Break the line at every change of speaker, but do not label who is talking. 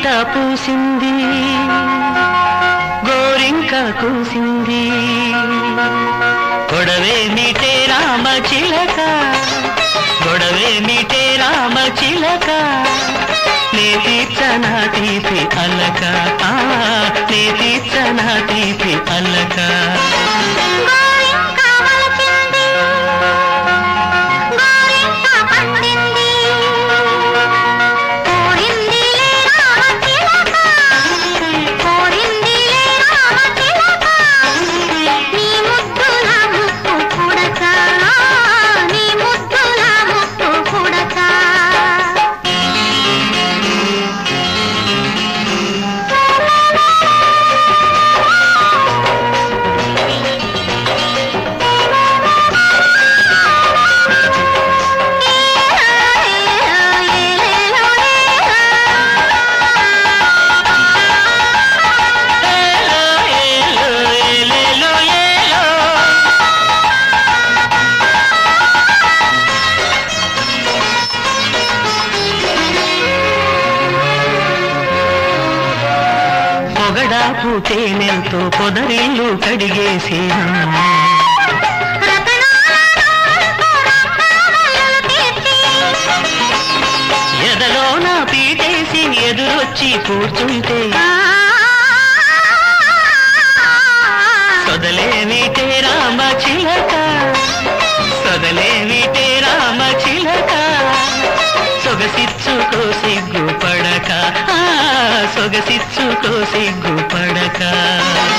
పూసింది గోరింక కూసింది గొడవే మీటే రామ చిలక గొడవే మీటే రామ చిలక నే తీర్చనా తీపి అల్లక ఆ, నే తీర్చనా తీపి అల్లక
గోరింక వలచింది గోరింక పండింది కోరిందిలే రామ చిలక కోరిందిలే రామ చిలక నీ ముద్దుల ముక్కు పుడక నీ ముద్దుల ముక్కు పుడక
ఏలో, ఏలో, ఏలేలో, ఏలో. పొగడా పూతేనెంతో పొదరిల్లు కడిగేసేనా ఎదలో నా పీటేసి ఎదురొచ్చి కూర్చుంటే సొదలేమిటే రామ చిలక సొదలేమిటే రామ చిలక సొగసిచ్చుకో సిగ్గు పడక ఆ, సొగసిచ్చుకో సిగ్గు పడక